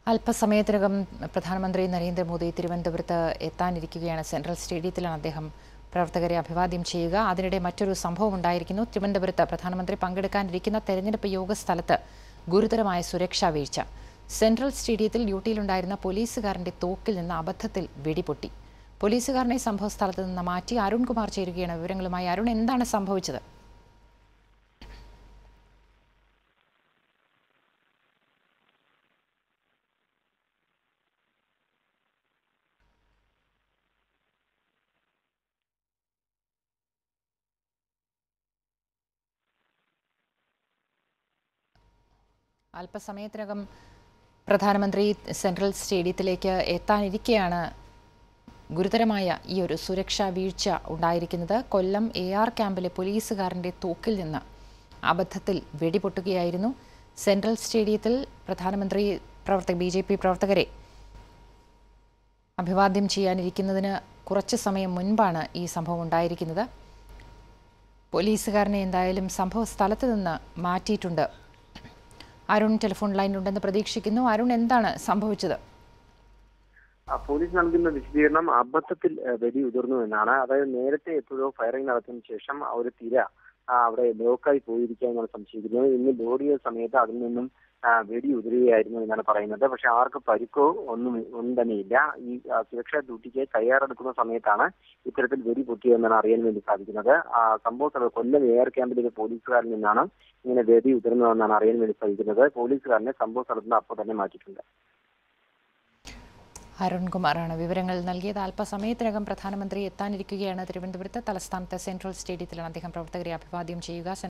അല്പസമയത്തിനകം പ്രധാനമന്ത്രി നരേന്ദ്രമോദി തിരുവനന്തപുരത്ത് എത്താനിരിക്കുകയാണ് സെൻട്രൽ സ്റ്റേഡിയത്തിലാണ് അദ്ദേഹം പ്രവർത്തകരെ അഭിവാദ്യം ചെയ്യുക അതിനിടെ മറ്റൊരു സംഭവം ഉണ്ടായിരിക്കുന്നു തിരുവനന്തപുരത്ത് പ്രധാനമന്ത്രി പങ്കെടുക്കാനിരിക്കുന്ന തെരഞ്ഞെടുപ്പ് യോഗ സ്ഥലത്ത് ഗുരുതരമായ സുരക്ഷാ വീഴ്ച സെൻട്രൽ സ്റ്റേഡിയത്തിൽ ഡ്യൂട്ടിയിലുണ്ടായിരുന്ന പോലീസുകാരന്റെ തോക്കിൽ നിന്ന് അബദ്ധത്തിൽ വെടിപൊട്ടി പോലീസുകാരനെ സംഭവ സ്ഥലത്ത് നിന്ന് മാറ്റി അരുൺകുമാർ ചേരുകയാണ് വിവരങ്ങളുമായി അരുൺ എന്താണ് സംഭവിച്ചത് അല്പസമയത്തിനകം പ്രധാനമന്ത്രി സെൻട്രൽ സ്റ്റേഡിയത്തിലേക്ക് എത്താനിരിക്കെയാണ് ഗുരുതരമായ ഈ ഒരു സുരക്ഷാ വീഴ്ച ഉണ്ടായിരിക്കുന്നത് കൊല്ലം എ ആർ ക്യാമ്പിലെ പോലീസുകാരൻ്റെ തോക്കിൽ നിന്ന് അബദ്ധത്തിൽ വെടിപൊട്ടുകയായിരുന്നു സെൻട്രൽ സ്റ്റേഡിയത്തിൽ പ്രധാനമന്ത്രി പ്രവർത്തക ബി ജെ പി പ്രവർത്തകരെ അഭിവാദ്യം ചെയ്യാനിരിക്കുന്നതിന് കുറച്ച് സമയം മുൻപാണ് ഈ സംഭവം ഉണ്ടായിരിക്കുന്നത് പോലീസുകാരനെ എന്തായാലും സംഭവ സ്ഥലത്ത് നിന്ന് മാറ്റിയിട്ടുണ്ട് അരുൺ ടെലിഫോൺ ലൈനിലുണ്ടെന്ന് പ്രതീക്ഷിക്കുന്നു അരുൺ എന്താണ് സംഭവിച്ചത് ആ, പോലീസ് നൽകുന്ന വിശദീകരണം അബദ്ധത്തിൽ ആ, വെടി ഉതിർന്നു എന്നാണ് അതായത് നേരത്തെ എപ്പോഴോ ഫയറിംഗ് നടത്തിയതിനു ശേഷം ആ ഒരു തിര ആ, അവിടെ ലോക്കായി പോയിരിക്കുക എന്നാണ് സംശയിക്കുന്നത് ഇന്ന് ലോഡിയ സമയത്ത് അതിൽ നിന്നും ആ, വെടി ഉതിരുകയായിരുന്നു എന്നാണ് പറയുന്നത് പക്ഷെ ആർക്ക് പരിക്കോ ഒന്നും ഒന്നും തന്നെയില്ല ഈ ആ, സുരക്ഷാ ഡ്യൂട്ടിക്ക് തയ്യാറെടുക്കുന്ന സമയത്താണ് ഇത്തരത്തിൽ വെടി പൊട്ടിയതെന്നാണ് അറിയാൻ വേണ്ടി സാധിക്കുന്നത് ആ, സംഭവ സ്ഥലം കൊല്ലം എയർ ക്യാമ്പിലെ ഒരു പോലീസുകാരിൽ നിന്നാണ് ഇങ്ങനെ വെടി ഉതിർന്നതെന്നാണ് അറിയാൻ വേണ്ടി സാധിക്കുന്നത് പോലീസുകാരനെ സംഭവ സ്ഥലത്ത് നിന്ന് അപ്പോൾ തന്നെ മാറ്റിയിട്ടുണ്ട് അരുൺകുമാറാണ് വിവരങ്ങൾ നൽകിയത് അല്പസമയത്തിനകം പ്രധാനമന്ത്രി എത്താനിരിക്കുകയാണ് തിരുവനന്തപുരത്ത് തലസ്ഥാനത്തെ സെൻട്രൽ സ്റ്റേഡിയത്തിലാണ് അദ്ദേഹം പ്രവർത്തകരെ അഭിവാദ്യം ചെയ്യുക